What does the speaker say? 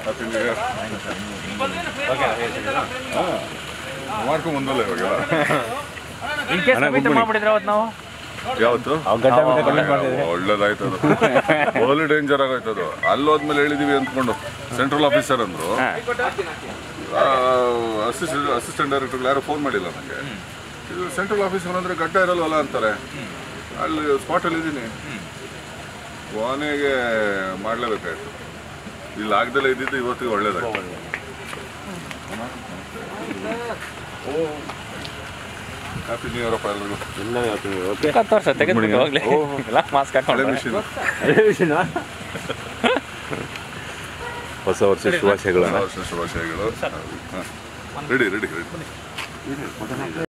happy new year ಮಾಡ್ಕೊಂಡ್ ಬಂದಲ್ಲ ಇವಾಗೆಲ್ಲ ಇನ್ ಕೇಸ್ ಅಣ್ಣ, ಮೀಟ್ ಗುಡ್ ಮಾಡ್ಬಿಟ್ಟಿದ್ರೆ ಅವತ್ತು ನಾವು ಯಾವತ್ತು ಅವ್ರು ಗಡ್ಡ ಬಿಟ್ಟ ಕಮೆಂಟ್ ಮಾಡ್ತಿದ್ರೆ ಒಳ್ಳೇದಾಯ್ತು ಅದು ಓಲಿ ಡೇಂಜರ್ ಆಗೋಯ್ತು ಅದು ಅಲ್ಲಿ ಹೋದ್ಮೇಲೆ ಹೇಳಿದೀವಿ ಅಂದ್ಕೊಂಡು ಸೆಂಟ್ರಲ್ ಆಫೀಸರ್ ಅಂದ್ರು ಅಸಿಸ್ಟೆಂಟ್ ಅಸಿಸ್ಟೆಂಟ್ ಡೈರೆಕ್ಟರ್ ಯಾರು ಫೋನ್ ಮಾಡಿಲ್ಲ ನನಗೆ ಇದು ಸೆಂಟ್ರಲ್ ಆಫೀಸರ್ ಅಂದ್ರೆ ಗಡ್ಡ ಇರಲ್ವಲ್ಲ ಅಂತಾರೆ ಅಲ್ಲಿ ಸ್ಪಾಟಲ್ಲಿ ಇದ್ದೀನಿ ಕೊನೆಗೆ ಮಾಡಲೇಬೇಕಾಯ್ತು ಇಲ್ಲಿ ಆಗ್ದಲೇ ಇದ್ದಿದ್ದು ಇವತ್ತಿಗೆ ಒಳ್ಳೇದಾಯ್ತು ಹ್ಯಾಪಿ ನ್ಯೂ ಇಯರ್ ಅಪ್ಪ ಎಲ್ರಿಗೂ ಎಲ್ಲ ಹೇಳ್ತೀನಿ ಓಕೆ ಹತ್ತು ವರ್ಷ ತೆಗೆದ್ಬಿಟ್ಟು ಹೋಗ್ಲಿ ಎಲ್ಲ ಮಾಸ್ಕ್ ಹಳೆ ಹಾಕೊಂಡು ಮಿಷಿನ್ ಅದೇ ವಿಷಯನ ಹೊಸ ವರ್ಷ ಶುಭಾಶಯಗಳನ್ನ ಶುಭಾಶಯಗಳು ರೆಡಿ ರೆಡಿ ರೆಡಿ